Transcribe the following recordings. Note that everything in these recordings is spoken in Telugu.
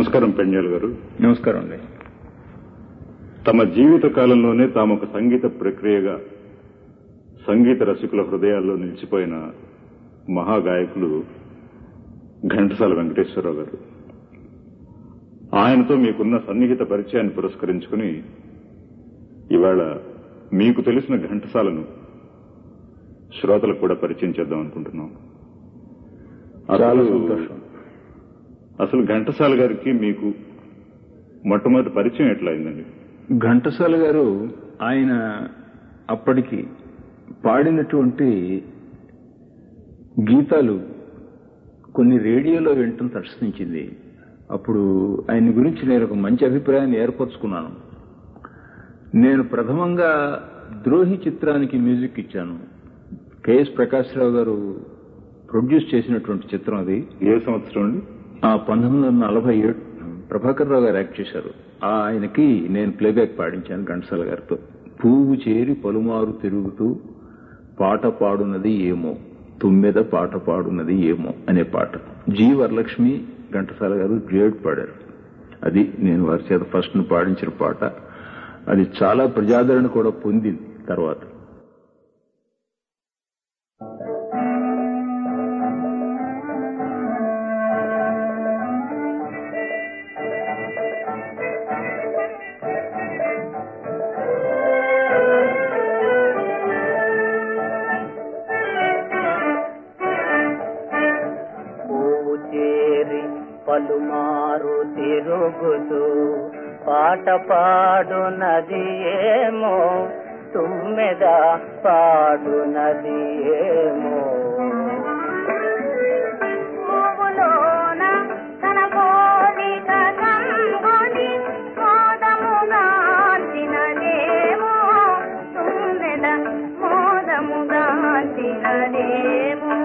నమస్కారం పెంజాల్ గారు నమస్కారం అండి తమ జీవిత కాలంలోనే తాము ఒక సంగీత ప్రక్రియగా సంగీత రసికుల హృదయాల్లో నిలిచిపోయిన మహాగాయకులు ఘంటసాల వెంకటేశ్వరరావు గారు ఆయనతో మీకున్న సన్నిహిత పరిచయాన్ని పురస్కరించుకుని ఇవాళ మీకు తెలిసిన ఘంటసాలను శ్రోతలకు కూడా పరిచయం చేద్దాం అనుకుంటున్నాం చాలా అసలు- సంతోషం అసలు ఘంటసాల గారికి మీకు మొట్టమొదటి పరిచయం ఎట్లా అయిందండి ఘంటసాల గారు ఆయన అప్పటికి పాడినటువంటి గీతాలు కొన్ని రేడియోలో వినటం దర్శించింది అప్పుడు ఆయన గురించి నేను ఒక మంచి అభిప్రాయాన్ని ఏర్పరచుకున్నాను నేను ప్రథమంగా ద్రోహి చిత్రానికి మ్యూజిక్ ఇచ్చాను కెఎస్ ప్రకాశ్రావు గారు ప్రొడ్యూస్ చేసినటువంటి చిత్రం అది ఏ సంవత్సరం అండి ఆ పంతొమ్మిది వందల నలభై ఏడు ప్రభాకర్ రావు గారు యాక్ట్ చేశారు ఆ ఆయనకి నేను ప్లేబ్యాక్ పాడించాను ఘంటసాల గారితో పువ్వు చేరి పలుమారు తిరుగుతూ పాట పాడునది ఏమో తుమ్మెద పాట పాడునది ఏమో అనే పాట జి వరలక్ష్మి ఘంటసాల గారు డ్యూయట్ పాడారు అది నేను వారి చేత ఫస్ట్ పాడించిన పాట అది చాలా ప్రజాదరణ కూడా పొందింది తర్వాత పువ్వు చేరి పలుమారు తిరుగుతూ పాట పాడునది ఏమో తుమ్మెద పాడునది ఏమో పువ్వులోన తన పోలిక కనుగొని మోదముగాంచినదేమో తుమ్మెద మోదముగాంచినదేమో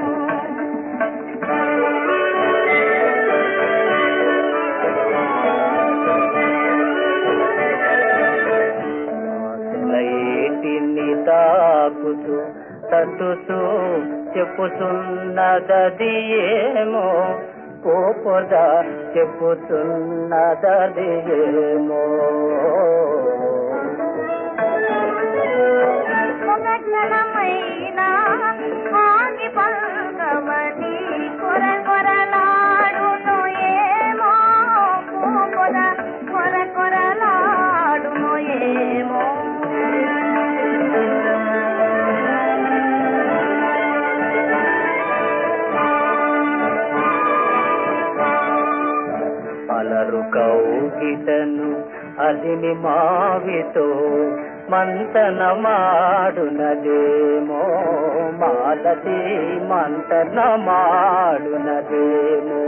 లైటిని తాకుతూ తట్టుతూ చెప్పుతున్నదది ఏమో పోపద చెప్పుతున్నదది ఏమో ఒక క్షణమైన ఆగి పల్కమని కొర కొరలాడును ఏమో పూకొద కొర కొరలాడును ఏమో అలరు కౌగిటను అదిని మావితో మంతన మాడునదేమో మాలది మంతన మాడునదేమో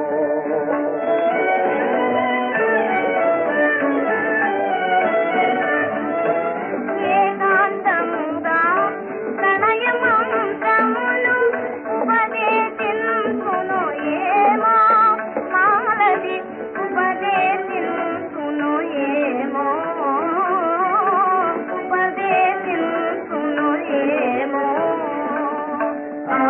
ఏకాంతముగా ప్రణయమంత్రములు ఉపదేశించును ఏమో మాలది ఉపదేశించును ఏమో ఉపదేశించును ఏమో ఆ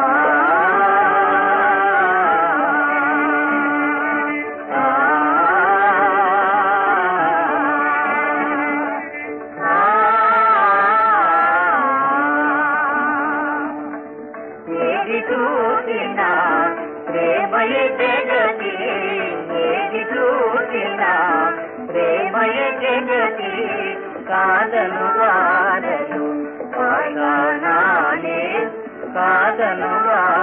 ఏది చూసినా ప్రేమయే జగతి ఏది చూసినా ప్రేమయే జగతి కాదను కాదను కాదనాలే కాదను కాదను